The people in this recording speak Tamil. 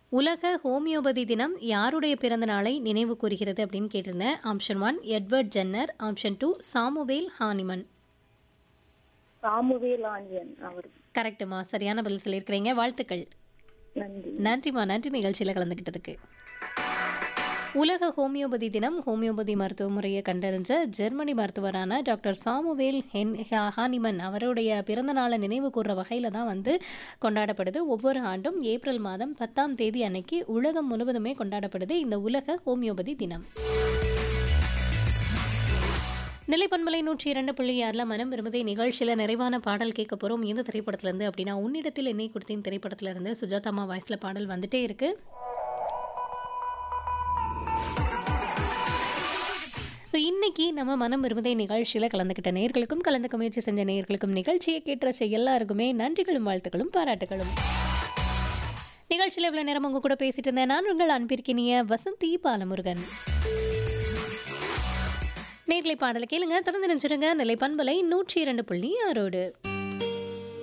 உலக ஹோமியோபதி தினம் யாருடைய பிறந்த நாளை நினைவு கூறுகிறது அப்படின்னு கேட்டிருந்தேன் option one Edward Jenner option two Samuel Hahnemann Samuel Hahnemann அவர் கரெக்டுமா சரியான பதில் சொல்லியிருக்கிறீங்க வாழ்த்துக்கள் நன்றி நன்றிம்மா நன்றி நிகழ்ச்சியில் கலந்துக்கிட்டதுக்கு உலக ஹோமியோபதி தினம் ஹோமியோபதி மருத்துவ முறையை கண்டறிஞ்ச ஜெர்மனி மருத்துவரான டாக்டர் சாமுவேல் ஹென் ஹா- ஹானிமன் அவருடைய பிறந்த நாளை நினைவு கூறுற வகையில் தான் வந்து கொண்டாடப்படுது ஒவ்வொரு ஆண்டும் ஏப்ரல் மாதம் பத்தாம் தேதி அன்னைக்கு உலகம் முழுவதுமே கொண்டாடப்படுது இந்த உலக ஹோமியோபதி தினம் நிலைப்பண்பலை நூற்றி இரண்டு புள்ளி ஆறில் மனம் விரும்புதை நிகழ்ச்சியில் நிறைவான பாடல் கேட்க போகிறோம் இந்த திரைப்படத்துலேருந்து அப்படின்னா உன்னிடத்தில் என்னை கொடுத்தேன் திரைப்படத்துலேருந்து சுஜாதாமா வாய்ஸில் பாடல் வந்துட்டே இருக்கு ஸோ இன்னைக்கு நம்ம மனம் விரும்புதை நிகழ்ச்சியில் கலந்துக்கிட்ட நேர்களுக்கும் கலந்துக்க முயற்சி செஞ்ச நேர்களுக்கும் நிகழ்ச்சியை கேட்ட எல்லாருக்குமே நன்றிகளும் வாழ்த்துக்களும் பாராட்டுகளும் நிகழ்ச்சியில் இவ்வளோ நேரம் உங்க கூட பேசிட்டு இருந்தேன் நான் உங்கள் அன்பிற்கினிய வசந்தி பாலமுருகன் நேர்களை பாடலை கேளுங்க தொடர்ந்து நினைச்சிருங்க நிலை பண்பலை நூற்றி இரண்டு புள்ளி ஆறோடு